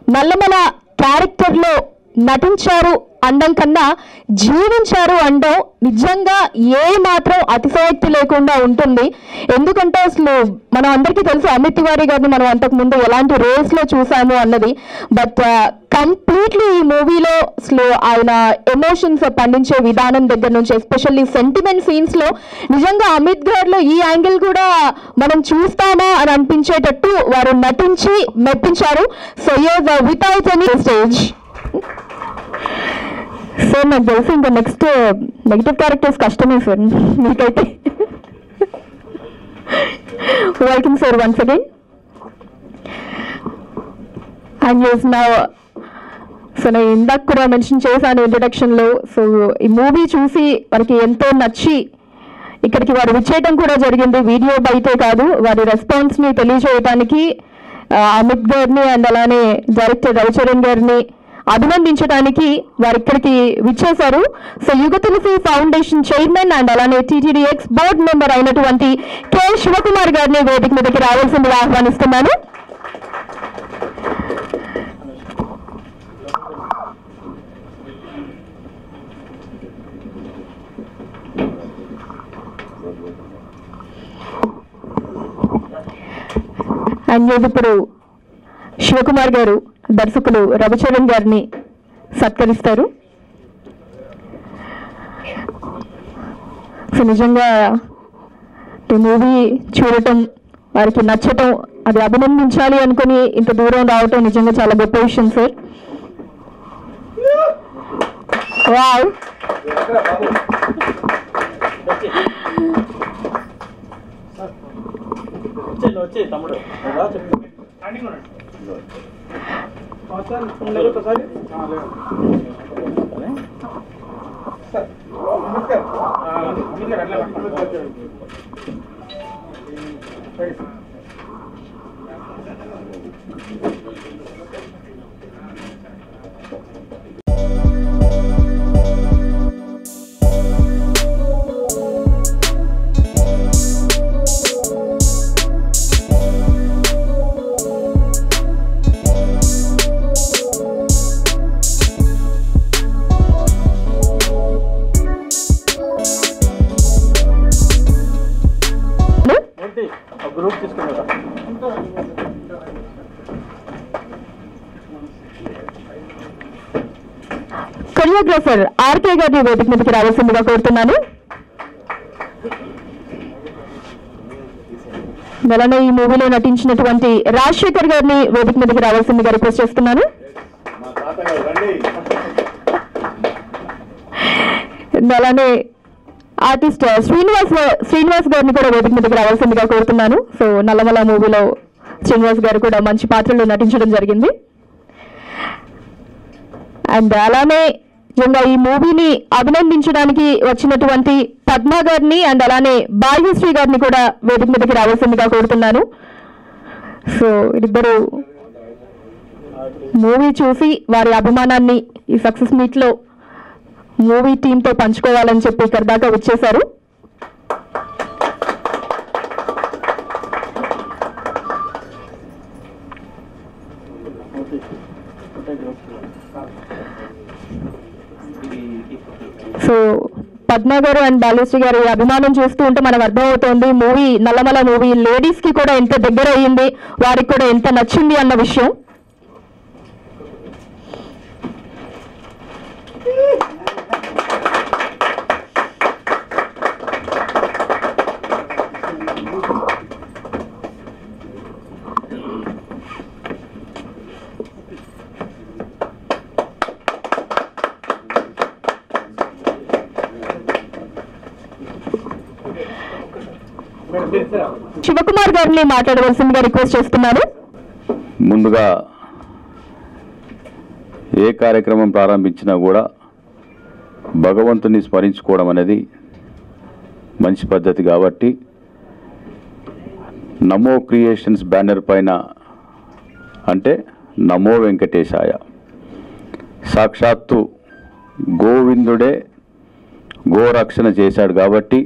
నల్లమల క్యారెక్టర్లో నటించారు అండం కన్నా జీవించారు అండం నిజంగా ఏ మాత్రం అతిశయోక్తి లేకుండా ఉంటుంది ఎందుకంటే అసలు మనం అందరికీ తెలుసు అమిత్ తివారీ గారిని మనం అంతకు ముందు ఎలాంటి రోల్స్ లో చూసాము అన్నది బట్ కంప్లీట్లీ ఈ మూవీలో అసలు ఆయన ఎమోషన్స్ పండించే విధానం దగ్గర నుంచి ఎస్పెషల్లీ సెంటిమెంట్ సీన్స్ లో నిజంగా అమిత్ గారిలో ఈ యాంగిల్ కూడా మనం చూస్తామా అని అనిపించేటట్టు వారు నటించి మెప్పించారు so use without any stage sir నాకు తెలిసి ఇంకా నెక్స్ట్ నెగిటివ్ క్యారెక్టర్స్ కష్టమే సార్ మీకైతే welcome sir once again and use నా సో నేను ఇందాక కూడా మెన్షన్ చేశాను ఇంట్రొడక్షన్లో సో ఈ మూవీ చూసి వారికి ఎంతో నచ్చి ఇక్కడికి వారు విచ్చేయటం కూడా జరిగింది వీడియో బయటే కాదు వారి రెస్పాన్స్ని తెలియజేయడానికి ఆ, అమిత్ గారిని అండ్ అలానే డైరెక్టర్ రవిచరణ్ గారిని అభినందించడానికి వారు ఇక్కడికి విచ్చేశారు సో యుగ తులసి ఫౌండేషన్ చైర్మన్ అండ్ అలానే టీటీడీఎక్స్ బోర్డు మెంబర్ అయినటువంటి కె శివకుమార్ గారిని వేదిక మీదకి రావాల్సిందిగా ఆహ్వానిస్తున్నాను అండ్ ఇప్పుడు శివకుమార్ గారు దర్శకులు రవిచరణ్ గారిని సత్కరిస్తారు సో నిజంగా ఈ మూవీ చూడటం వారికి నచ్చటం అది అభినందించాలి అనుకుని ఇంత దూరం రావటం నిజంగా చాలా గొప్ప విషయం సార్ వావ్ వచ్చే వచ్చే తమ్ముడు రా చెప్పు ఒకసారి ఏంటి ఒక గ్రూప్ తీసుకున్నారా కొరియోగ్రాఫర్ ఆర్కే గారిని వేదిక మీదకి రావాల్సిందిగా కోరుతున్నాను అలానే ఈ మూవీలో నటించినటువంటి రాజశేఖర్ గారిని వేదిక మీదకి రావాల్సిందిగా రిక్వెస్ట్ చేస్తున్నాను అలానే ఆర్టిస్ట్ శ్రీనివాస్ శ్రీనివాస్ గారిని కూడా వేదిక మీదకి రావాల్సిందిగా కోరుతున్నాను సో నల్లమల మూవీలో శ్రీనివాస్ గారు కూడా మంచి పాత్రలో నటించడం జరిగింది అండ్ అలానే నిజంగా ఈ మూవీని అభినందించడానికి వచ్చినటువంటి పద్మ గారిని అండ్ అలానే భాగ్యశ్రీ గారిని కూడా వేదిక మీదకి రావాల్సిందిగా కోరుతున్నాను సో ఇద్దరు మూవీ చూసి వారి అభిమానాన్ని ఈ సక్సెస్ మీట్ లో మూవీ టీమ్ తో పంచుకోవాలని చెప్పి ఇక్కడ దాకా వచ్చేశారు సో పద్మ గారు అండ్ బాలశ్రీ గారు ఈ అభిమానం చూస్తూ ఉంటే మనకు అర్థమవుతోంది మూవీ నల్లమల మూవీ లేడీస్ కి కూడా ఎంత దగ్గర అయ్యింది వారికి కూడా ఎంత నచ్చింది అన్న విషయం శివకుమార్ గారిని మాట్లాడవలసిందిగా రిక్వెస్ట్ చేస్తున్నాను ముందుగా ఏ కార్యక్రమం ప్రారంభించినా కూడా భగవంతుని స్మరించుకోవడం అనేది మంచి పద్ధతి కాబట్టి నమో క్రియేషన్స్ బ్యానర్ పైన అంటే నమో వెంకటేశాయ సాక్షాత్తు గోవిందుడే గోరక్షణ చేశాడు కాబట్టి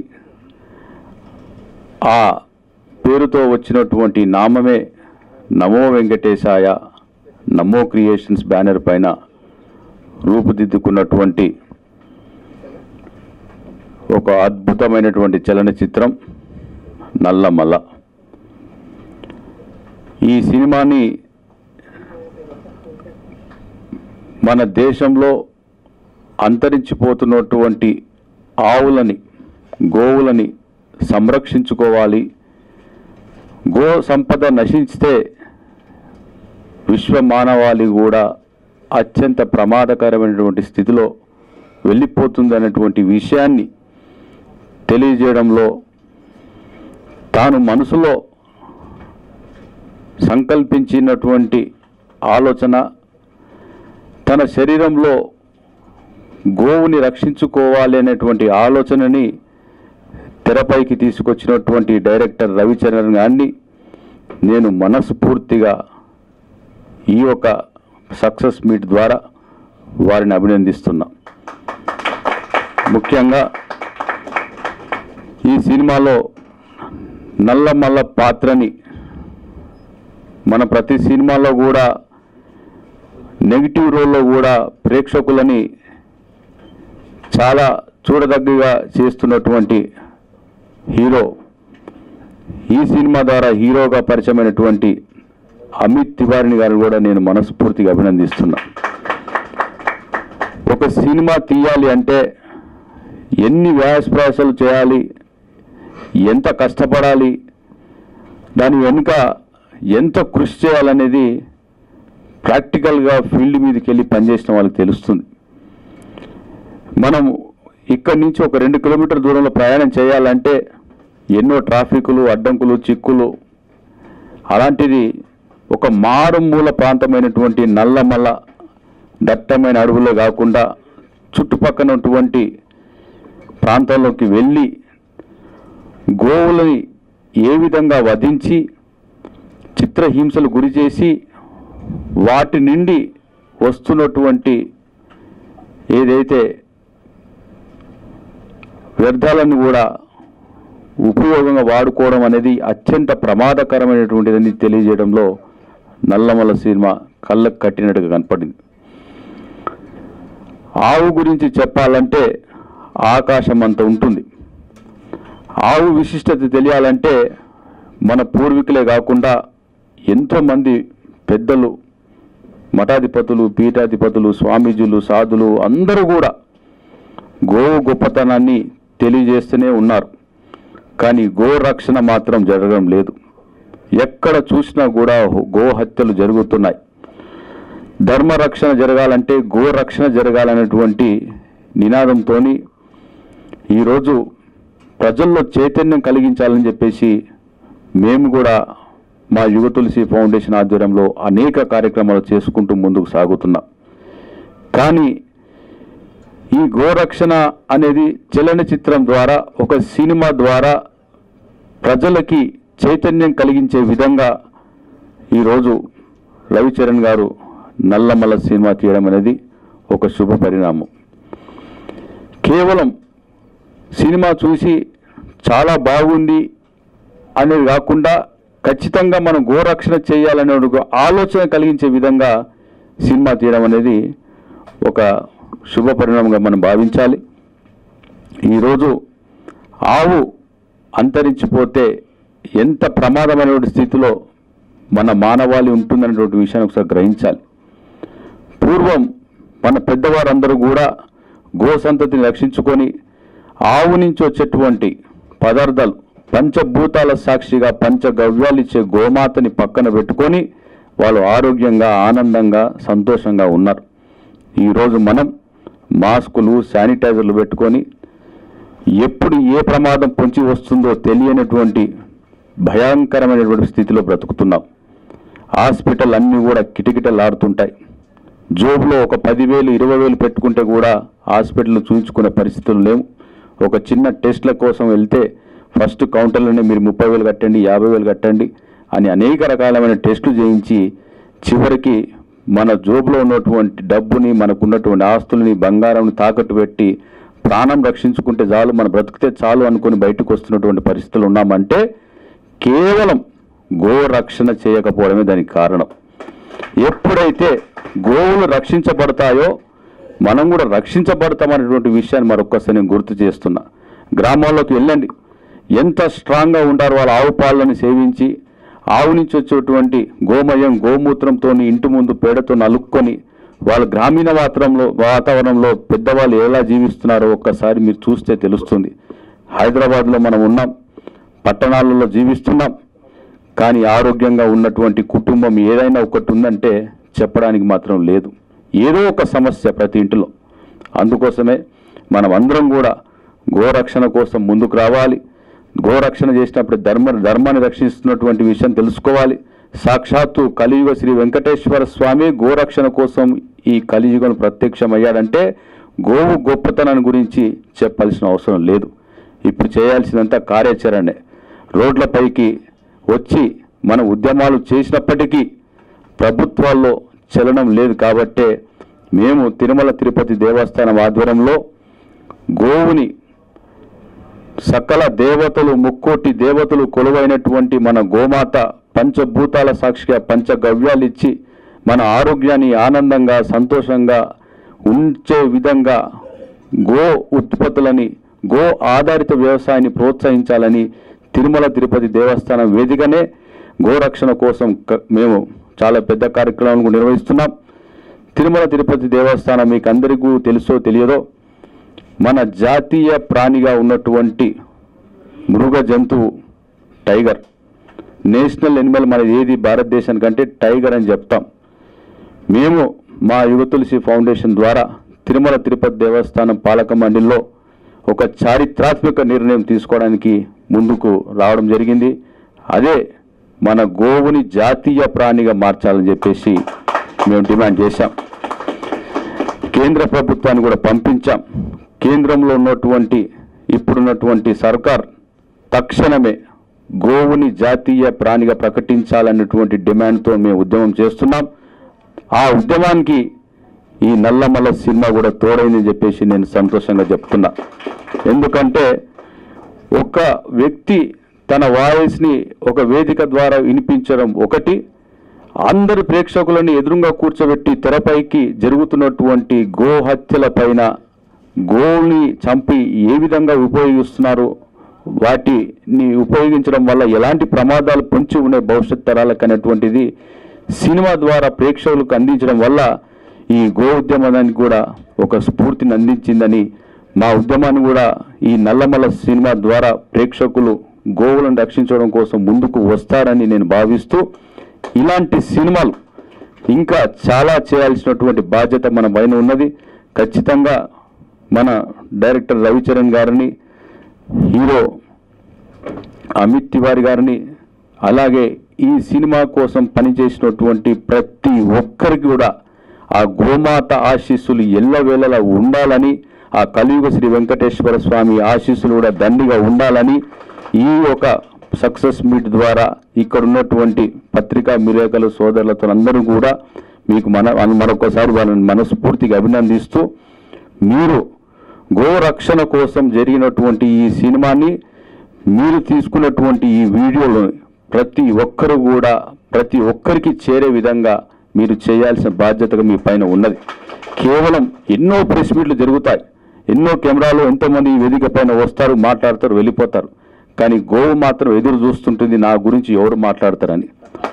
ఆ పేరుతో వచ్చినటువంటి నామమే నమో వెంకటేశాయ నమో క్రియేషన్స్ బ్యానర్ పైన రూపుదిద్దుకున్నటువంటి ఒక అద్భుతమైనటువంటి చలనచిత్రం నల్లమల్ల ఈ సినిమాని మన దేశంలో అంతరించిపోతున్నటువంటి ఆవులని గోవులని సంరక్షించుకోవాలి గో సంపద నశించితే విశ్వ మానవాళి కూడా అత్యంత ప్రమాదకరమైనటువంటి స్థితిలో వెళ్ళిపోతుంది అనేటువంటి విషయాన్ని తెలియజేయడంలో తాను మనసులో సంకల్పించినటువంటి ఆలోచన తన శరీరంలో గోవుని రక్షించుకోవాలి అనేటువంటి ఆలోచనని తెరపైకి తీసుకొచ్చినటువంటి డైరెక్టర్ రవిచరణ్ గారిని నేను మనస్ఫూర్తిగా ఈ యొక్క సక్సెస్ మీట్ ద్వారా వారిని అభినందిస్తున్నా ముఖ్యంగా ఈ సినిమాలో నల్లమల్ల పాత్రని మన ప్రతి సినిమాలో కూడా నెగిటివ్ రోల్లో కూడా ప్రేక్షకులని చాలా చూడదగ్గగా చేస్తున్నటువంటి హీరో ఈ సినిమా ద్వారా హీరోగా పరిచయమైనటువంటి అమిత్ తివారిని గారిని కూడా నేను మనస్ఫూర్తిగా అభినందిస్తున్నా ఒక సినిమా తీయాలి అంటే ఎన్ని వ్యాసప్రయాసాలు చేయాలి ఎంత కష్టపడాలి దాని వెనుక ఎంత కృషి చేయాలనేది ప్రాక్టికల్గా ఫీల్డ్ మీదకి వెళ్ళి పనిచేసిన వాళ్ళకి తెలుస్తుంది మనం ఇక్కడి నుంచి ఒక రెండు కిలోమీటర్ దూరంలో ప్రయాణం చేయాలంటే ఎన్నో ట్రాఫిక్లు అడ్డంకులు చిక్కులు అలాంటిది ఒక మారుమూల ప్రాంతమైనటువంటి నల్లమల్ల దట్టమైన అడవుల్లో కాకుండా చుట్టుపక్కల ఉన్నటువంటి ప్రాంతాల్లోకి వెళ్ళి గోవులని ఏ విధంగా వధించి చిత్రహింసలు గురి చేసి వాటి నుండి వస్తున్నటువంటి ఏదైతే వ్యర్థాలను కూడా ఉపయోగంగా వాడుకోవడం అనేది అత్యంత ప్రమాదకరమైనటువంటిదని తెలియజేయడంలో నల్లమల సినిమా కళ్ళకు కట్టినట్టుగా కనపడింది ఆవు గురించి చెప్పాలంటే ఆకాశం అంత ఉంటుంది ఆవు విశిష్టత తెలియాలంటే మన పూర్వీకులే కాకుండా ఎంతోమంది పెద్దలు మఠాధిపతులు పీఠాధిపతులు స్వామీజీలు సాధులు అందరూ కూడా గోవు గొప్పతనాన్ని తెలియజేస్తూనే ఉన్నారు కానీ గో రక్షణ మాత్రం జరగడం లేదు ఎక్కడ చూసినా కూడా గో హత్యలు జరుగుతున్నాయి ధర్మ రక్షణ జరగాలంటే గో రక్షణ జరగాలనేటువంటి నినాదంతో ఈరోజు ప్రజల్లో చైతన్యం కలిగించాలని చెప్పేసి మేము కూడా మా యువ తులసి ఫౌండేషన్ ఆధ్వర్యంలో అనేక కార్యక్రమాలు చేసుకుంటూ ముందుకు సాగుతున్నాం కానీ ఈ గోరక్షణ అనేది చలనచిత్రం ద్వారా ఒక సినిమా ద్వారా ప్రజలకి చైతన్యం కలిగించే విధంగా ఈరోజు రవిచరణ్ గారు నల్లమల్ల సినిమా తీయడం అనేది ఒక శుభ పరిణామం కేవలం సినిమా చూసి చాలా బాగుంది అనేది కాకుండా ఖచ్చితంగా మనం గోరక్షణ చేయాలనే ఒక ఆలోచన కలిగించే విధంగా సినిమా తీయడం అనేది ఒక శుభ పరిణామంగా మనం భావించాలి ఈరోజు ఆవు అంతరించిపోతే ఎంత ప్రమాదమైనటువంటి స్థితిలో మన మానవాళి ఉంటుందనేటువంటి విషయాన్ని ఒకసారి గ్రహించాలి పూర్వం మన పెద్దవారందరూ కూడా గో సంతతిని రక్షించుకొని ఆవు నుంచి వచ్చేటువంటి పదార్థాలు పంచభూతాల సాక్షిగా పంచగవ్యాలు ఇచ్చే గోమాతని పక్కన పెట్టుకొని వాళ్ళు ఆరోగ్యంగా ఆనందంగా సంతోషంగా ఉన్నారు ఈరోజు మనం మాస్కులు శానిటైజర్లు పెట్టుకొని ఎప్పుడు ఏ ప్రమాదం పొంచి వస్తుందో తెలియనటువంటి భయంకరమైనటువంటి స్థితిలో బ్రతుకుతున్నాం హాస్పిటల్ అన్నీ కూడా కిటకిటలాడుతుంటాయి జోబులో ఒక పదివేలు ఇరవై వేలు పెట్టుకుంటే కూడా హాస్పిటల్ చూపించుకునే పరిస్థితులు లేవు ఒక చిన్న టెస్ట్ల కోసం వెళ్తే ఫస్ట్ కౌంటర్లోనే మీరు ముప్పై వేలు కట్టండి యాభై వేలు కట్టండి అని అనేక రకాలమైన టెస్టులు చేయించి చివరికి మన జోబులో ఉన్నటువంటి డబ్బుని మనకున్నటువంటి ఆస్తుల్ని బంగారం తాకట్టు పెట్టి ప్రాణం రక్షించుకుంటే చాలు మన బ్రతికితే చాలు అనుకుని బయటకు వస్తున్నటువంటి పరిస్థితులు ఉన్నామంటే కేవలం గో రక్షణ చేయకపోవడమే దానికి కారణం ఎప్పుడైతే గోవులు రక్షించబడతాయో మనం కూడా రక్షించబడతామనేటువంటి విషయాన్ని మరొక్కసారి నేను గుర్తు చేస్తున్నా గ్రామాల్లోకి వెళ్ళండి ఎంత స్ట్రాంగ్గా ఉంటారో వాళ్ళ ఆవు పాలను సేవించి ఆవు నుంచి వచ్చేటువంటి గోమయం గోమూత్రంతో ఇంటి ముందు పేడతో నలుక్కొని వాళ్ళ గ్రామీణ వాతావరణంలో వాతావరణంలో పెద్దవాళ్ళు ఎలా జీవిస్తున్నారో ఒక్కసారి మీరు చూస్తే తెలుస్తుంది హైదరాబాద్లో మనం ఉన్నాం పట్టణాలలో జీవిస్తున్నాం కానీ ఆరోగ్యంగా ఉన్నటువంటి కుటుంబం ఏదైనా ఒకటి ఉందంటే చెప్పడానికి మాత్రం లేదు ఏదో ఒక సమస్య ప్రతి ఇంటిలో అందుకోసమే మనం అందరం కూడా గోరక్షణ కోసం ముందుకు రావాలి గోరక్షణ చేసినప్పుడు ధర్మ ధర్మాన్ని రక్షిస్తున్నటువంటి విషయం తెలుసుకోవాలి సాక్షాత్తు కలియుగ శ్రీ వెంకటేశ్వర స్వామి గోరక్షణ కోసం ఈ కలియుగం ప్రత్యక్షమయ్యాడంటే గోవు గొప్పతనాన్ని గురించి చెప్పాల్సిన అవసరం లేదు ఇప్పుడు చేయాల్సినంత కార్యాచరణే రోడ్లపైకి వచ్చి మన ఉద్యమాలు చేసినప్పటికీ ప్రభుత్వాల్లో చలనం లేదు కాబట్టే మేము తిరుమల తిరుపతి దేవస్థానం ఆధ్వర్యంలో గోవుని సకల దేవతలు ముక్కోటి దేవతలు కొలువైనటువంటి మన గోమాత పంచభూతాల సాక్షిగా పంచగవ్యాలు ఇచ్చి మన ఆరోగ్యాన్ని ఆనందంగా సంతోషంగా ఉంచే విధంగా గో ఉత్పత్తులని గో ఆధారిత వ్యవసాయాన్ని ప్రోత్సహించాలని తిరుమల తిరుపతి దేవస్థానం వేదికనే గోరక్షణ కోసం క- మేము చాలా పెద్ద కార్యక్రమాలను నిర్వహిస్తున్నాం తిరుమల తిరుపతి దేవస్థానం మీకు అందరికీ తెలుసో తెలియదో మన జాతీయ ప్రాణిగా ఉన్నటువంటి మృగ జంతువు టైగర్ నేషనల్ ఎనిమల్ మన ఏది భారతదేశానికంటే టైగర్ అని చెప్తాం మేము మా యువ తులసి ఫౌండేషన్ ద్వారా తిరుమల తిరుపతి దేవస్థానం పాలక మండలిలో ఒక చారిత్రాత్మక నిర్ణయం తీసుకోవడానికి ముందుకు రావడం జరిగింది అదే మన గోవుని జాతీయ ప్రాణిగా మార్చాలని చెప్పేసి మేము డిమాండ్ చేశాం కేంద్ర ప్రభుత్వాన్ని కూడా పంపించాం కేంద్రంలో ఉన్నటువంటి ఇప్పుడున్నటువంటి సర్కార్ తక్షణమే గోవుని జాతీయ ప్రాణిగా ప్రకటించాలన్నటువంటి డిమాండ్తో మేము ఉద్యమం చేస్తున్నాం ఆ ఉద్యమానికి ఈ నల్లమల్ల సినిమా కూడా తోడైందని చెప్పేసి నేను సంతోషంగా చెప్తున్నా ఎందుకంటే ఒక వ్యక్తి తన వాయిస్ని ఒక వేదిక ద్వారా వినిపించడం ఒకటి అందరి ప్రేక్షకులని ఎదురుగా కూర్చోబెట్టి తెరపైకి జరుగుతున్నటువంటి గో హత్యల పైన గోని చంపి ఏ విధంగా ఉపయోగిస్తున్నారు వాటిని ఉపయోగించడం వల్ల ఎలాంటి ప్రమాదాలు పొంచి ఉన్నాయి భవిష్యత్ తరాలకు అనేటువంటిది సినిమా ద్వారా ప్రేక్షకులకు అందించడం వల్ల ఈ గో ఉద్యమానికి కూడా ఒక స్ఫూర్తిని అందించిందని మా ఉద్యమాన్ని కూడా ఈ నల్లమల్ల సినిమా ద్వారా ప్రేక్షకులు గోవులను రక్షించడం కోసం ముందుకు వస్తారని నేను భావిస్తూ ఇలాంటి సినిమాలు ఇంకా చాలా చేయాల్సినటువంటి బాధ్యత మన పైన ఉన్నది ఖచ్చితంగా మన డైరెక్టర్ రవిచరణ్ గారిని హీరో అమిత్ తివారి గారిని అలాగే ఈ సినిమా కోసం పనిచేసినటువంటి ప్రతి ఒక్కరికి కూడా ఆ గోమాత ఆశీస్సులు ఎల్లవేళలా ఉండాలని ఆ కలియుగ శ్రీ వెంకటేశ్వర స్వామి ఆశీస్సులు కూడా దండిగా ఉండాలని ఈ ఒక సక్సెస్ మీట్ ద్వారా ఇక్కడ ఉన్నటువంటి పత్రికా విలేకరుల సోదరులతో అందరూ కూడా మీకు మన మరొకసారి వాళ్ళని మనస్ఫూర్తిగా అభినందిస్తూ మీరు గోరక్షణ కోసం జరిగినటువంటి ఈ సినిమాని మీరు తీసుకున్నటువంటి ఈ వీడియోలు ప్రతి ఒక్కరు కూడా ప్రతి ఒక్కరికి చేరే విధంగా మీరు చేయాల్సిన బాధ్యతగా మీ పైన ఉన్నది కేవలం ఎన్నో ప్రెస్ మీట్లు జరుగుతాయి ఎన్నో కెమెరాలు ఎంతోమంది ఈ వేదిక పైన వస్తారు మాట్లాడతారు వెళ్ళిపోతారు కానీ గోవు మాత్రం ఎదురు చూస్తుంటుంది నా గురించి ఎవరు మాట్లాడతారని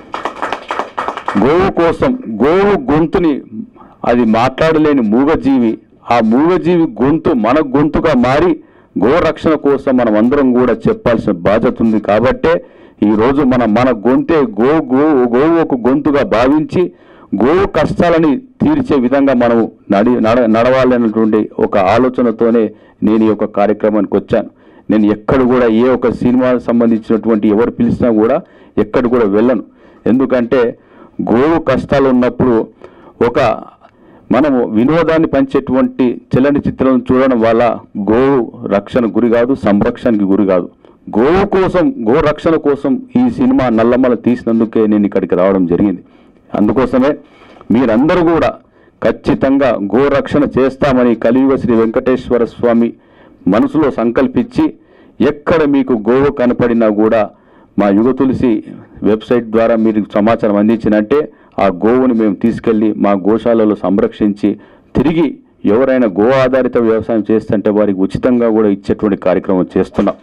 గోవు కోసం గోవు గొంతుని అది మాట్లాడలేని మూగజీవి ఆ మూగజీవి గొంతు మన గొంతుగా మారి గోరక్షణ కోసం మనం అందరం కూడా చెప్పాల్సిన బాధ్యత ఉంది కాబట్టే ఈ రోజు మన మన గొంతే గో గో గోవు ఒక గొంతుగా భావించి గోవు కష్టాలని తీర్చే విధంగా మనం నడి నడ నడవాలనేటువంటి ఒక ఆలోచనతోనే నేను ఈ యొక్క కార్యక్రమానికి వచ్చాను నేను ఎక్కడ కూడా ఏ ఒక సినిమా సంబంధించినటువంటి ఎవరు పిలిచినా కూడా ఎక్కడ కూడా వెళ్ళను ఎందుకంటే గోవు కష్టాలు ఉన్నప్పుడు ఒక మనము వినోదాన్ని పంచేటువంటి చెల్లని చిత్రం చూడడం వల్ల గోవు రక్షణ గురి కాదు సంరక్షణకి గురి కాదు గోవు కోసం గో రక్షణ కోసం ఈ సినిమా నల్లమల తీసినందుకే నేను ఇక్కడికి రావడం జరిగింది అందుకోసమే మీరందరూ కూడా ఖచ్చితంగా గో రక్షణ చేస్తామని కలియుగ శ్రీ వెంకటేశ్వర స్వామి మనసులో సంకల్పించి ఎక్కడ మీకు గోవు కనపడినా కూడా మా యుగ తులసి వెబ్సైట్ ద్వారా మీరు సమాచారం అందించినట్టే ఆ గోవుని మేము తీసుకెళ్ళి మా గోశాలలో సంరక్షించి తిరిగి ఎవరైనా గో ఆధారిత వ్యవసాయం చేస్తుంటే వారికి ఉచితంగా కూడా ఇచ్చేటువంటి కార్యక్రమం చేస్తున్నాం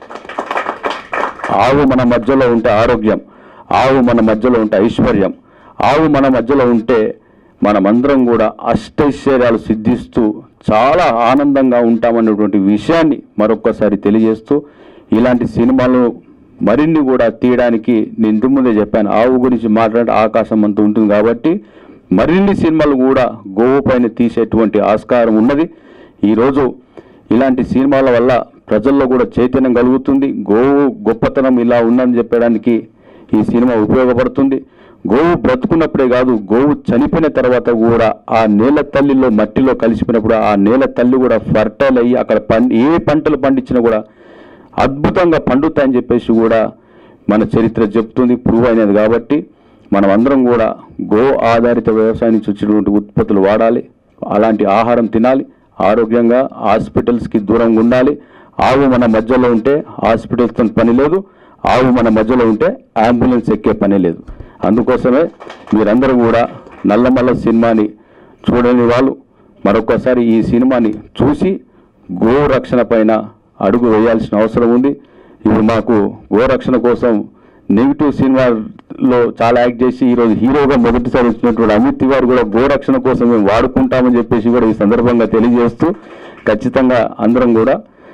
ఆవు మన మధ్యలో ఉంటే ఆరోగ్యం ఆవు మన మధ్యలో ఉంటే ఐశ్వర్యం ఆవు మన మధ్యలో ఉంటే మనమందరం కూడా అష్టైశ్వర్యాలు సిద్ధిస్తూ చాలా ఆనందంగా ఉంటామన్నటువంటి విషయాన్ని మరొక్కసారి తెలియజేస్తూ ఇలాంటి సినిమాలు మరిన్ని కూడా తీయడానికి నేను ఇంటి ముందే చెప్పాను ఆవు గురించి మాట్లాడే ఆకాశం అంత ఉంటుంది కాబట్టి మరిన్ని సినిమాలు కూడా గోవు పైన తీసేటువంటి ఆస్కారం ఉన్నది ఈరోజు ఇలాంటి సినిమాల వల్ల ప్రజల్లో కూడా చైతన్యం కలుగుతుంది గోవు గొప్పతనం ఇలా ఉందని చెప్పడానికి ఈ సినిమా ఉపయోగపడుతుంది గోవు బ్రతుకున్నప్పుడే కాదు గోవు చనిపోయిన తర్వాత కూడా ఆ నేల తల్లిలో మట్టిలో కలిసిపోయినప్పుడు ఆ నేల తల్లి కూడా ఫర్టైల్ అయ్యి అక్కడ పం ఏ పంటలు పండించినా కూడా అద్భుతంగా పండుతాయని చెప్పేసి కూడా మన చరిత్ర చెప్తుంది ప్రూవ్ అయినది కాబట్టి మనం అందరం కూడా గో ఆధారిత వ్యవసాయం నుంచి వచ్చినటువంటి ఉత్పత్తులు వాడాలి అలాంటి ఆహారం తినాలి ఆరోగ్యంగా హాస్పిటల్స్కి దూరంగా ఉండాలి ఆవు మన మధ్యలో ఉంటే హాస్పిటల్స్తో పని లేదు ఆవు మన మధ్యలో ఉంటే అంబులెన్స్ ఎక్కే పని లేదు అందుకోసమే మీరందరూ కూడా నల్లమల్ల సినిమాని చూడని వాళ్ళు మరొకసారి ఈ సినిమాని చూసి గో రక్షణ పైన అడుగు వేయాల్సిన అవసరం ఉంది ఇది మాకు గోరక్షణ కోసం నెగిటివ్ సినిమాలో చాలా యాక్ట్ చేసి ఈరోజు హీరోగా మొదటిసారి వచ్చినటువంటి అమిత్ తివారి కూడా గోరక్షణ కోసం మేము వాడుకుంటామని చెప్పేసి కూడా ఈ సందర్భంగా తెలియజేస్తూ ఖచ్చితంగా అందరం కూడా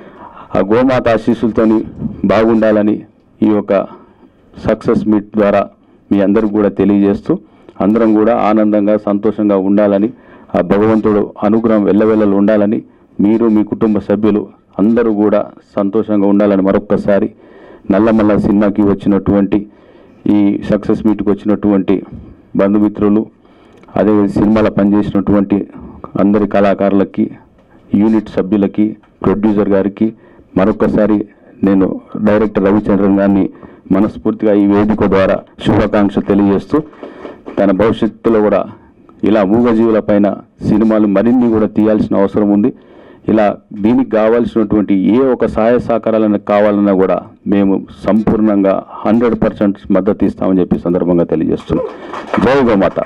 ఆ గోమాత ఆశీస్సులతోని బాగుండాలని ఈ యొక్క సక్సెస్ మీట్ ద్వారా మీ అందరికి కూడా తెలియజేస్తూ అందరం కూడా ఆనందంగా సంతోషంగా ఉండాలని ఆ భగవంతుడు అనుగ్రహం వెళ్ళవెళ్ళలు ఉండాలని మీరు మీ కుటుంబ సభ్యులు అందరూ కూడా సంతోషంగా ఉండాలని మరొక్కసారి నల్లమల్ల సినిమాకి వచ్చినటువంటి ఈ సక్సెస్ మీట్కి వచ్చినటువంటి బంధుమిత్రులు అదే సినిమాలో పనిచేసినటువంటి అందరి కళాకారులకి యూనిట్ సభ్యులకి ప్రొడ్యూసర్ గారికి మరొకసారి నేను డైరెక్టర్ రవిచంద్రన్ గారిని మనస్ఫూర్తిగా ఈ వేదిక ద్వారా శుభాకాంక్షలు తెలియజేస్తూ తన భవిష్యత్తులో కూడా ఇలా మూగజీవుల పైన సినిమాలు మరిన్ని కూడా తీయాల్సిన అవసరం ఉంది ఇలా దీనికి కావాల్సినటువంటి ఏ ఒక సహాయ సహకారాలను కావాలన్నా కూడా మేము సంపూర్ణంగా హండ్రెడ్ పర్సెంట్ మద్దతు ఇస్తామని చెప్పి సందర్భంగా తెలియజేస్తున్నాం జై గోమాత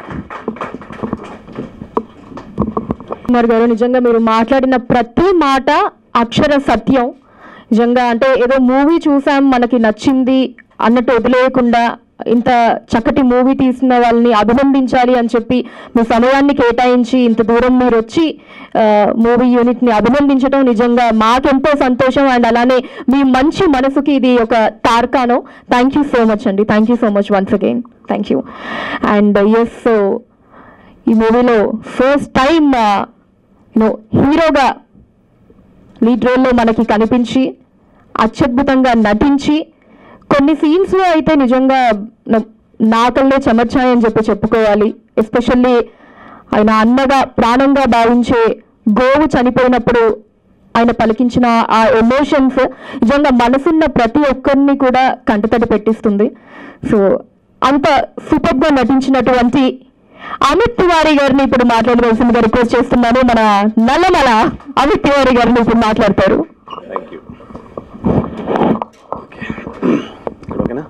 కుమార్ గారు నిజంగా మీరు మాట్లాడిన ప్రతి మాట అక్షర సత్యం నిజంగా అంటే ఏదో మూవీ చూసాం మనకి నచ్చింది అన్నట్టు వదిలేయకుండా ఇంత చక్కటి మూవీ తీసిన వాళ్ళని అభినందించాలి అని చెప్పి మీ సమయాన్ని కేటాయించి ఇంత దూరం మీరు వచ్చి మూవీ యూనిట్ని అభినందించడం నిజంగా మాకెంతో సంతోషం అండ్ అలానే మీ మంచి మనసుకి ఇది ఒక తార్కానో థ్యాంక్ యూ సో మచ్ అండి thank you so much once again thank you and yes so ఈ మూవీలో ఫస్ట్ టైం యూనో హీరోగా లీడ్ రోల్లో మనకి కనిపించి అత్యద్భుతంగా నటించి కొన్ని సీన్స్లో అయితే నిజంగా న- నా కళ్ళే చెమర్చాయని చెప్పి చెప్పుకోవాలి ఎస్పెషల్లీ ఆయన అన్నగా ప్రాణంగా భావించే గోవు చనిపోయినప్పుడు ఆయన పలికించిన ఆ ఎమోషన్స్ నిజంగా మనసున్న ప్రతి ఒక్కరిని కూడా కంటతడి పెట్టిస్తుంది సో అంత సూపర్గా నటించినటువంటి అమిత్ తివారీ గారిని ఇప్పుడు మాట్లాడవలసిందిగా రిక్వెస్ట్ చేస్తున్నాను మన నల్లమల అమిత్ తివారీ గారిని ఇప్పుడు మాట్లాడతారు థ్యాంక్ యూ ఓకేనా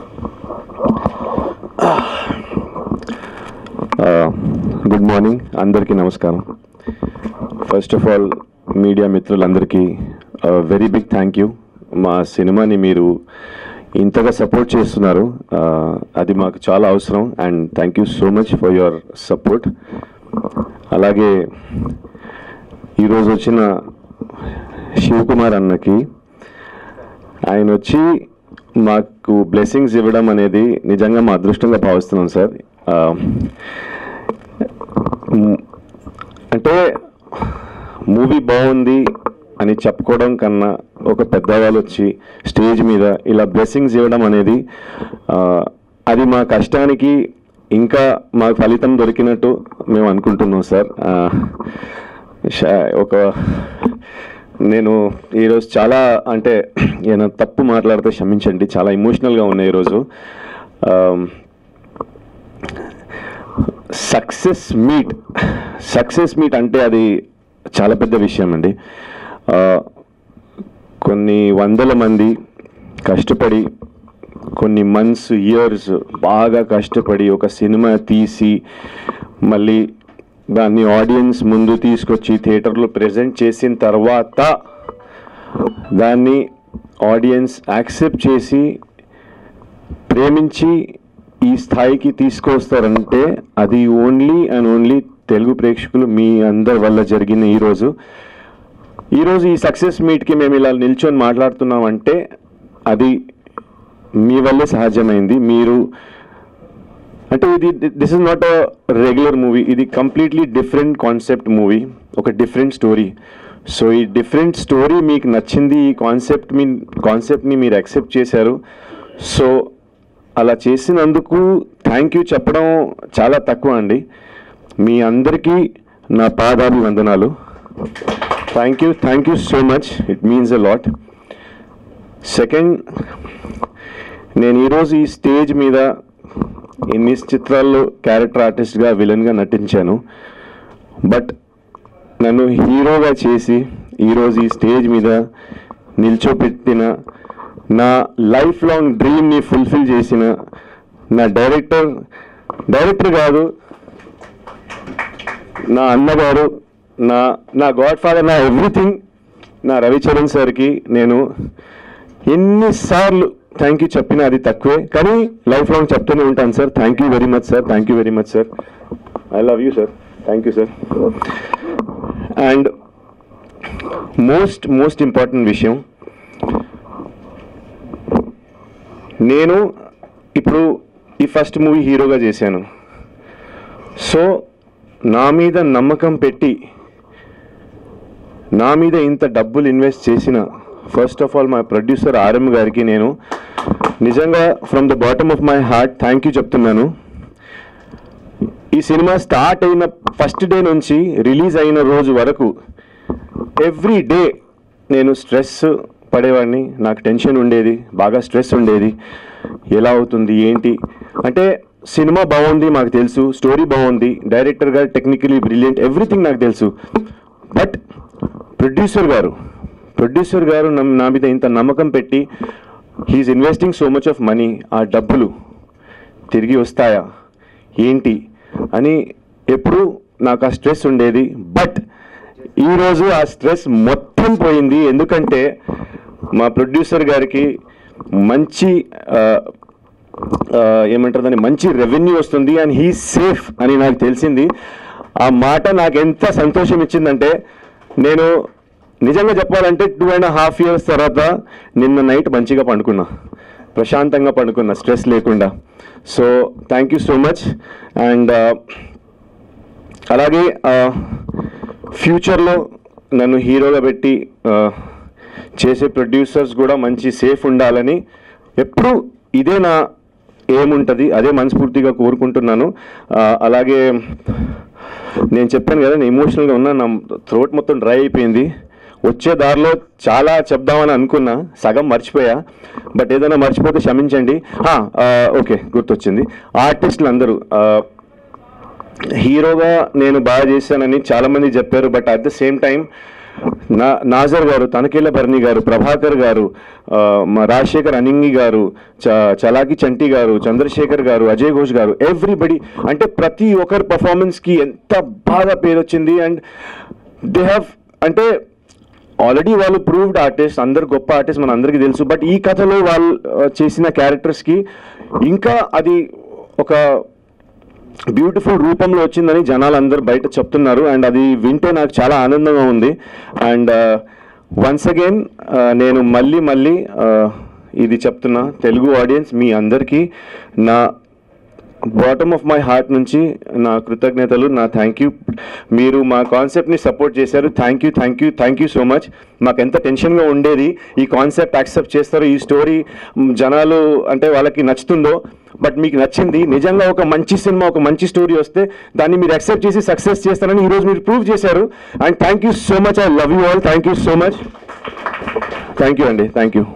గుడ్ మార్నింగ్ అందరికీ నమస్కారం ఫస్ట్ ఆఫ్ ఆల్ మీడియా మిత్రులందరికీ వెరీ బిగ్ థ్యాంక్ యూ మా సినిమాని మీరు ఇంతగా సపోర్ట్ చేస్తున్నారు Uh, అది మాకు చాలా అవసరం and thank you so much for your support అలాగే ఈరోజు వచ్చిన శివకుమార్ అన్నకి ఆయన వచ్చి మాకు బ్లెస్సింగ్స్ ఇవ్వడం అనేది నిజంగా మా అదృష్టంగా భావిస్తున్నాం సార్ ఆ, మ్, అంటే మూవీ బాగుంది అని చెప్పుకోవడం కన్నా ఒక పెద్దవాళ్ళు వచ్చి స్టేజ్ మీద ఇలా బ్లెస్సింగ్స్ ఇవ్వడం అనేది ఆ, అది మా కష్టానికి ఇంకా మాకు ఫలితం దొరికినట్టు మేము అనుకుంటున్నాం సార్ ఆ, షా- ఒక నేను ఈరోజు చాలా అంటే నేను తప్పు మాట్లాడితే క్షమించండి చాలా ఎమోషనల్గా ఉన్నాయి ఈరోజు సక్సెస్ మీట్ సక్సెస్ మీట్ అంటే అది చాలా పెద్ద విషయం అండి ఆ, కొన్ని వందల మంది కష్టపడి కొన్ని మంత్స్ ఇయర్స్ బాగా కష్టపడి ఒక సినిమా తీసి మళ్ళీ దాన్ని ఆడియన్స్ ముందు తీసుకొచ్చి థియేటర్లో ప్రజెంట్ చేసిన తర్వాత దాన్ని ఆడియన్స్ యాక్సెప్ట్ చేసి ప్రేమించి ఈ స్థాయికి తీసుకొస్తారంటే అది ఓన్లీ అండ్ ఓన్లీ తెలుగు ప్రేక్షకులు మీ అందరి వల్ల జరిగిన ఈరోజు ఈరోజు ఈ సక్సెస్ మీట్కి మేము ఇలా నిల్చొని మాట్లాడుతున్నామంటే అది మీ వల్లే సహజమైంది మీరు అంటే ఇది this is not a regular movie ఇది కంప్లీట్లీ డిఫరెంట్ కాన్సెప్ట్ మూవీ ఒక డిఫరెంట్ స్టోరీ సో ఈ డిఫరెంట్ స్టోరీ మీకు నచ్చింది ఈ కాన్సెప్ట్ మీ కాన్సెప్ట్ని మీరు యాక్సెప్ట్ చేశారు సో అలా చేసినందుకు థ్యాంక్ యూ చెప్పడం చాలా తక్కువ అండి మీ అందరికీ నా పాదాలు వందనాలు thank you thank you so much it means a lot second నేను ఈరోజు ఈ స్టేజ్ మీద ఎన్ని చిత్రాల్లో క్యారెక్టర్ ఆర్టిస్ట్గా విలన్గా నటించాను బట్ నన్ను హీరోగా చేసి ఈరోజు ఈ స్టేజ్ మీద నిల్చోపెట్టిన నా లైఫ్ లాంగ్ డ్రీమ్ని ఫుల్ఫిల్ చేసిన నా డైరెక్టర్ డైరెక్టర్ కాదు నా అన్నగారు నా నా గాడ్ ఫాదర్ నా ఎవ్రీథింగ్ నా రవిచరణ్ సార్కి నేను ఎన్నిసార్లు థ్యాంక్ యూ చెప్పినా అది తక్కువే కానీ లైఫ్ లాంగ్ చెప్తూనే ఉంటాను sir thank you very much sir thank you very much sir I love you sir thank you sir and most most important విషయం నేను ఇప్పుడు ఈ ఫస్ట్ మూవీ హీరోగా చేశాను సో నా మీద నమ్మకం పెట్టి నా మీద ఇంత డబ్బులు ఇన్వెస్ట్ చేసిన ఫస్ట్ ఆఫ్ ఆల్ మా ప్రొడ్యూసర్ ఆర్ఎం గారికి నేను నిజంగా from the bottom of my heart thank you చెప్తున్నాను ఈ సినిమా స్టార్ట్ అయిన ఫస్ట్ డే నుంచి రిలీజ్ అయిన రోజు వరకు ఎవ్రీ డే నేను స్ట్రెస్ పడేవాడిని నాకు టెన్షన్ ఉండేది బాగా స్ట్రెస్ ఉండేది ఎలా అవుతుంది ఏంటి అంటే సినిమా బాగుంది మాకు తెలుసు స్టోరీ బాగుంది డైరెక్టర్ గారు టెక్నికలీ బ్రిలియంట్ ఎవ్రీథింగ్ నాకు తెలుసు బట్ ప్రొడ్యూసర్ గారు ప్రొడ్యూసర్ గారు నమ్- నా మీద ఇంత నమ్మకం పెట్టి he's investing so much of money ఆ డబ్బులు తిరిగి వస్తాయా ఏంటి అని ఎప్పుడు నాకు ఆ స్ట్రెస్ ఉండేది బట్ ఈరోజు ఆ స్ట్రెస్ మొత్తం పోయింది ఎందుకంటే మా ప్రొడ్యూసర్ గారికి మంచి ఆ, ఆ, ఏమంటారు దాన్ని మంచి రెవెన్యూ వస్తుంది అండ్ హీ సేఫ్ అని నాకు తెలిసింది ఆ మాట నాకు ఎంత సంతోషం ఇచ్చిందంటే నేను నిజంగా చెప్పాలంటే టూ అండ్ హాఫ్ ఇయర్స్ తర్వాత నిన్న నైట్ మంచిగా పండుకున్నా ప్రశాంతంగా పండుకున్నా స్ట్రెస్ లేకుండా so thank you so much and అలాగే ఫ్యూచర్లో నన్ను హీరోగా పెట్టి ఆ, చేసే ప్రొడ్యూసర్స్ కూడా మంచి సేఫ్ ఉండాలని ఎప్పుడు ఇదే నా ఏముంటుంది అదే మనస్ఫూర్తిగా కోరుకుంటున్నాను ఆ, అలాగే నేను చెప్పాను కదా నేను ఎమోషనల్గా ఉన్నా నా థ్రోట్ మొత్తం డ్రై అయిపోయింది వచ్చే దారిలో చాలా చెప్దామని అనుకున్నా సగం మర్చిపోయా బట్ ఏదైనా మర్చిపోతే క్షమించండి ఆ, ఆ, ఓకే గుర్తొచ్చింది ఆర్టిస్టులు అందరూ ఆ, హీరోగా నేను బాగా చేశానని చాలా మంది చెప్పారు but at the same time నా నాజర్ గారు తనకేళ్ళ భరణి గారు ప్రభాకర్ గారు ఆ, మా రాజశేఖర్ అనింగి గారు చ చలాకి చంటి గారు చంద్రశేఖర్ గారు అజయ్ ఘోష్ గారు ఎవ్రీబడి అంటే ప్రతి ఒక్కరి పర్ఫార్మెన్స్కి ఎంత బాగా పేరు వచ్చింది అండ్ దే హ్యావ్ అంటే ఆల్రెడీ వాళ్ళు ప్రూవ్డ్ ఆర్టిస్ట్ అందరు గొప్ప ఆర్టిస్ట్ మన అందరికీ తెలుసు బట్ ఈ కథలో వాళ్ళు ఆ, చేసిన క్యారెక్టర్స్కి ఇంకా అది ఒక బ్యూటిఫుల్ రూపంలో వచ్చిందని జనాలు అందరూ బయట చెప్తున్నారు అండ్ అది వింటే నాకు చాలా ఆనందంగా ఉంది అండ్ వన్స్ అగైన్ నేను మళ్ళీ మళ్ళీ ఆ, ఇది చెప్తున్నా తెలుగు ఆడియన్స్ మీ అందరికీ నా బాటమ్ ఆఫ్ మై హార్ట్ నుంచి నా కృతజ్ఞతలు నా థ్యాంక్ యూ మీరు మా కాన్సెప్ట్ని సపోర్ట్ చేశారు thank you thank you thank you so much మాకు ఎంత టెన్షన్గా ఉండేది ఈ కాన్సెప్ట్ యాక్సెప్ట్ చేస్తారు ఈ స్టోరీ జనాలు అంటే వాళ్ళకి నచ్చుతుందో బట్ మీకు నచ్చింది నిజంగా ఒక మంచి సినిమా ఒక మంచి స్టోరీ వస్తే దాన్ని మీరు యాక్సెప్ట్ చేసి సక్సెస్ చేస్తారని ఈరోజు మీరు ప్రూవ్ చేశారు and thank you so much I love you all thank you so much thank you అండి thank you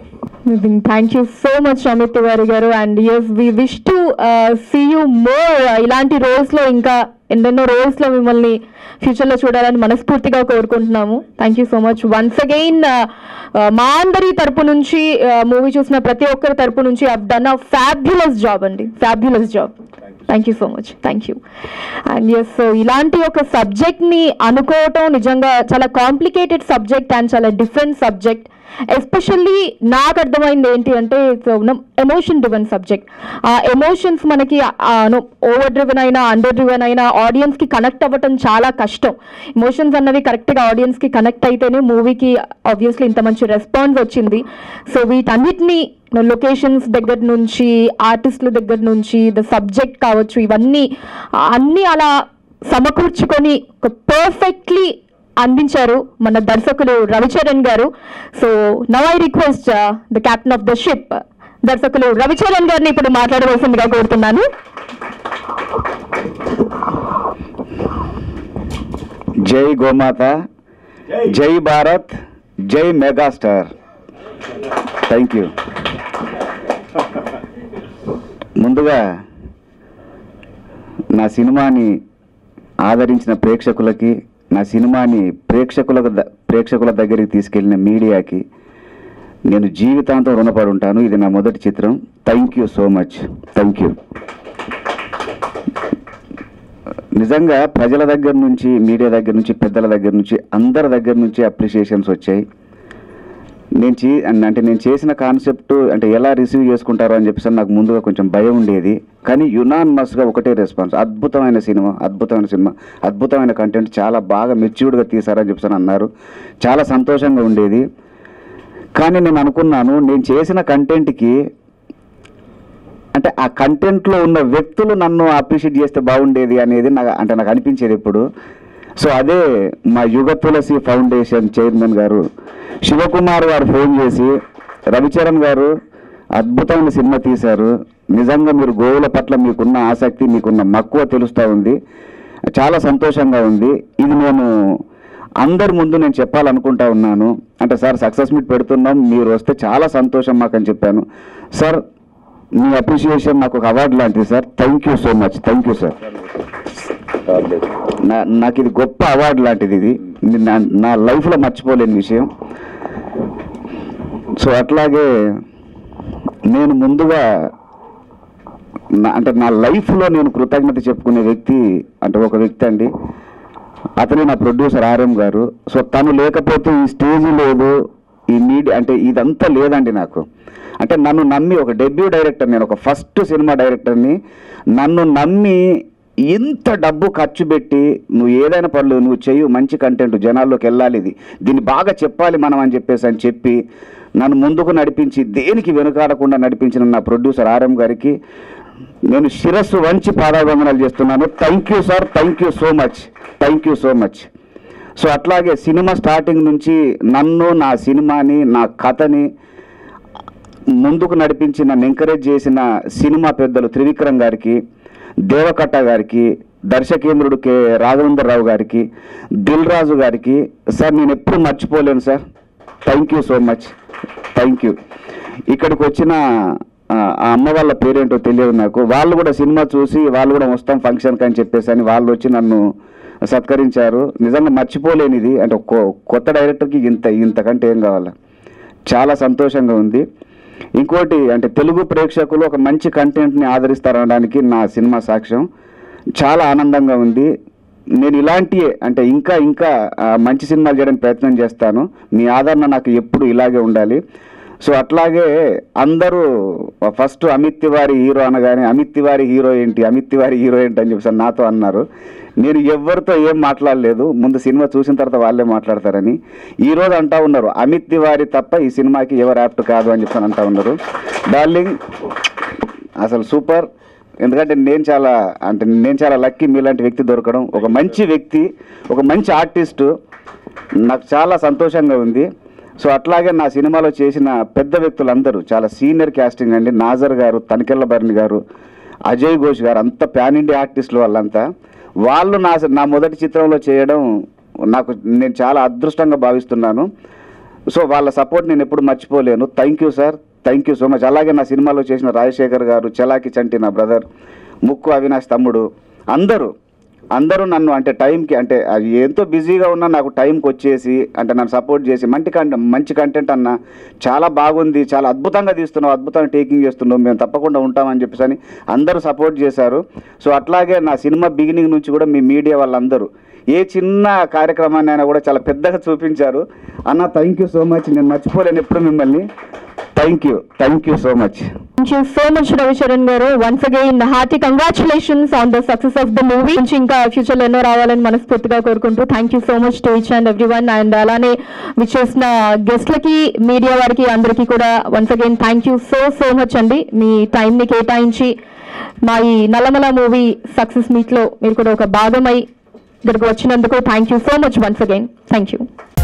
thank you so much Amit Tiwari garu and yes we wish to see you more ఇలాంటి roles లో ఇంకా ఎన్నెన్నో roles లో మిమ్మల్ని future లో చూడాలని మనస్ఫూర్తిగా కోరుకుంటున్నాము thank you so much once again మా అందరి తరపు నుంచి మూవీ చూసిన ప్రతి ఒక్కరి తరపు నుంచి have done a fabulous job అండి fabulous job thank you so much thank you and yes ఇలాంటి ఒక సబ్జెక్ట్ని అనుకోవటం నిజంగా చాలా కాంప్లికేటెడ్ సబ్జెక్ట్ అండ్ చాలా డిఫరెంట్ సబ్జెక్ట్ ఎస్పెషల్లీ నాకు అర్థమైంది ఏంటి అంటే ఎమోషన్ డ్రివెన్ సబ్జెక్ట్ ఆ ఎమోషన్స్ మనకి ఓవర్ డ్రివెన్ అయినా అండర్ డ్రివెన్ అయినా ఆడియన్స్కి కనెక్ట్ అవ్వటం చాలా కష్టం ఎమోషన్స్ అన్నవి కరెక్ట్గా ఆడియన్స్కి కనెక్ట్ అయితేనే మూవీకి ఆబ్వియస్లీ ఇంత మంచి రెస్పాన్స్ వచ్చింది సో వీటన్నిటిని లొకేషన్స్ దగ్గర నుంచి ఆర్టిస్టుల దగ్గర నుంచి ద సబ్జెక్ట్ కావచ్చు ఇవన్నీ అన్నీ అలా సమకూర్చుకొని ఒక పర్ఫెక్ట్లీ అందించారు మన దర్శకులు Ravicharan garu so now I request the captain of the ship దర్శకులు రవిచరణ్ గారిని ఇప్పుడు మాట్లాడవలసిందిగా కోరుతున్నాను జై గోమాత జై భారత్ జై మెగాస్టార్ థ్యాంక్ యూ ముందుగా నా సినిమాని ఆదరించిన ప్రేక్షకులకి నా సినిమాని ప్రేక్షకుల ద- ప్రేక్షకుల దగ్గరికి తీసుకెళ్లిన మీడియాకి నేను జీవితాంతం రుణపడి ఉంటాను ఇది నా మొదటి చిత్రం thank you so much thank you నిజంగా ప్రజల దగ్గర నుంచి మీడియా దగ్గర నుంచి పెద్దల దగ్గర నుంచి అందరి దగ్గర నుంచి అప్రిషియేషన్స్ వచ్చాయి నేను చే అంటే నేను చేసిన కాన్సెప్ట్ అంటే ఎలా రిసీవ్ చేసుకుంటారో అని చెప్పేసి నాకు ముందుగా కొంచెం భయం ఉండేది కానీ యునానిమస్గా ఒకటే రెస్పాన్స్ అద్భుతమైన సినిమా అద్భుతమైన సినిమా అద్భుతమైన కంటెంట్ చాలా బాగా మెచ్యూర్డ్గా తీశారని చెప్పేసి అన్నారు చాలా సంతోషంగా ఉండేది కానీ నేను అనుకున్నాను నేను చేసిన కంటెంట్కి అంటే ఆ కంటెంట్లో ఉన్న వ్యక్తులు నన్ను అప్రిషియేట్ చేస్తే బాగుండేది అనేది నాకు అంటే నాకు అనిపించేది ఎప్పుడు సో అదే మా యుగ తులసి ఫౌండేషన్ చైర్మన్ గారు శివకుమార్ గారు ఫోన్ చేసి రవిచరణ్ గారు అద్భుతమైన సినిమా తీశారు నిజంగా మీరు గోవుల పట్ల మీకున్న ఆసక్తి మీకున్న మక్కువ తెలుస్తూ ఉంది చాలా సంతోషంగా ఉంది ఇది నేను అందరి ముందు నేను చెప్పాలనుకుంటా ఉన్నాను అంటే సార్ సక్సెస్ మీట్ పెడుతున్నాం మీరు వస్తే చాలా సంతోషం మాకు అని చెప్పాను సార్ మీ అప్రిషియేషన్ నాకు ఒక అవార్డు లాంటిది sir thank you so much thank you sir నా నాకు ఇది గొప్ప అవార్డు లాంటిది ఇది ఇది నా నా లైఫ్లో మర్చిపోలేని విషయం సో అట్లాగే నేను ముందుగా నా అంటే నా లైఫ్లో నేను కృతజ్ఞత చెప్పుకునే వ్యక్తి అంటే ఒక వ్యక్తి అండి అతనే నా ప్రొడ్యూసర్ ఆర్ఎం గారు సో తను లేకపోతే ఈ స్టేజ్ లేదు ఈ నీడ్ అంటే ఇదంతా లేదండి నాకు అంటే నన్ను నమ్మి ఒక డెబ్యూ డైరెక్టర్ నేను ఒక ఫస్ట్ సినిమా డైరెక్టర్ని నన్ను నమ్మి ఇంత డబ్బు ఖర్చు పెట్టి నువ్వు ఏదైనా పర్లేదు నువ్వు చెయ్యి మంచి కంటెంట్ జనాల్లోకి వెళ్ళాలి ఇది దీన్ని బాగా చెప్పాలి మనం అని చెప్పేసి అని చెప్పి నన్ను ముందుకు నడిపించి దేనికి వెనుకాడకుండా నడిపించిన నా ప్రొడ్యూసర్ ఆర్ఎం గారికి నేను శిరస్సు వంచి పాదాభివందనాలు చేస్తున్నాను thank you sir thank you so much thank you so much so అట్లాగే సినిమా స్టార్టింగ్ నుంచి నన్ను నా సినిమాని నా కథని ముందుకు నడిపించి నన్ను ఎంకరేజ్ చేసిన సినిమా పెద్దలు త్రివిక్రమ్ గారికి దేవకట్ట గారికి దర్శకేంద్రుడు కె రాఘవేంద్రరావు గారికి దిల్ రాజు గారికి సార్ నేను ఎప్పుడు మర్చిపోలేను sir thank you so much thank you ఇక్కడికి వచ్చిన ఆ ఆ అమ్మ వాళ్ళ పేరేంటో తెలియదు నాకు వాళ్ళు కూడా సినిమా చూసి వాళ్ళు కూడా వస్తాం ఫంక్షన్కి అని చెప్పేసి అని వాళ్ళు వచ్చి నన్ను సత్కరించారు నిజంగా మర్చిపోలేనిది అంటే కొ- కొత్త డైరెక్టర్కి ఇంత ఇంతకంటే ఏం కావాలా చాలా సంతోషంగా ఉంది ఇంకోటి అంటే తెలుగు ప్రేక్షకులు ఒక మంచి కంటెంట్ని ఆదరిస్తారనడానికి నా సినిమా సాక్ష్యం చాలా ఆనందంగా ఉంది నేను ఇలాంటి అంటే ఇంకా ఇంకా ఆ, మంచి సినిమాలు చేయడానికి ప్రయత్నం చేస్తాను మీ ఆదరణ నాకు ఎప్పుడు ఇలాగే ఉండాలి సో అట్లాగే అందరూ ఫస్ట్ అమిత్ తివారి హీరో అనగానే అమిత్ తివారి హీరో ఏంటి అమిత్ తివారి హీరో ఏంటి అని చెప్పేసి నాతో అన్నారు నేను ఎవరితో ఏం మాట్లాడలేదు ముందు సినిమా చూసిన తర్వాత వాళ్ళే మాట్లాడతారని ఈ రోజు అంటా ఉన్నారు అమిత్ తివారి తప్ప ఈ సినిమాకి ఎవరు యాప్ట్ కాదు అని చెప్పి అంటా ఉన్నారు డార్లింగ్ అసలు సూపర్ ఎందుకంటే నేను చాలా అంటే నేను చాలా లక్కీ మీలాంటి వ్యక్తి దొరకడం ఒక మంచి వ్యక్తి ఒక మంచి ఆర్టిస్టు నాకు చాలా సంతోషంగా ఉంది సో అట్లాగే నా సినిమాలో చేసిన పెద్ద వ్యక్తులందరూ చాలా సీనియర్ క్యాస్టింగ్ అండి నాజర్ గారు తనికెళ్ళ భరణి గారు అజయ్ ఘోష్ గారు అంత ప్యాన్ ఇండియా ఆర్టిస్టులు వాళ్ళంతా వాళ్ళు నా నా మొదటి చిత్రంలో చేయడం నాకు నేను చాలా అదృష్టంగా భావిస్తున్నాను సో వాళ్ళ సపోర్ట్ నేను ఎప్పుడు మర్చిపోలేను thank you sir thank you so much అలాగే నా సినిమాలో చేసిన రాజశేఖర్ గారు చలాకి చంటి నా బ్రదర్ ముక్కు అవినాష్ తమ్ముడు అందరూ అందరూ నన్ను అంటే టైంకి అంటే అది ఎంతో బిజీగా ఉన్నా నాకు టైంకి వచ్చేసి అంటే నన్ను సపోర్ట్ చేసి మంచి కంటెంట్ మంచి కంటెంట్ అన్న చాలా బాగుంది చాలా అద్భుతంగా తీస్తున్నావు అద్భుతంగా టేకింగ్ చేస్తున్నావు మేము తప్పకుండా ఉంటామని చెప్పేసి అని అందరూ సపోర్ట్ చేశారు సో అట్లాగే నా సినిమా బిగినింగ్ నుంచి కూడా మీ మీడియా వాళ్ళందరూ ఏ చిన్న కార్యక్రమాన్ని అయినా కూడా చాలా పెద్దగా చూపించారు అన్న థ్యాంక్ యూ సో మచ్ నేను మర్చిపోలేను ఎప్పుడు మిమ్మల్ని thank you thank you so much thank you so much Ravicharan garu once again hearty congratulations on the success of the movie నుంచి ఇంకా ఫ్యూచర్ లో ఎన్నో రావాలని మనస్ఫూర్తిగా కోరుకుంటూ thank you so much to each and every one and అలానే విచ్చేసిన గెస్ట్లకి మీడియా వారికి అందరికీ కూడా once again thank you so so much అండి మీ టైంని కేటాయించి మా ఈ నల్లమల మూవీ సక్సెస్ మీట్ లో మీరు కూడా ఒక భాగమై ఇక్కడికి వచ్చినందుకు thank you so much once again thank you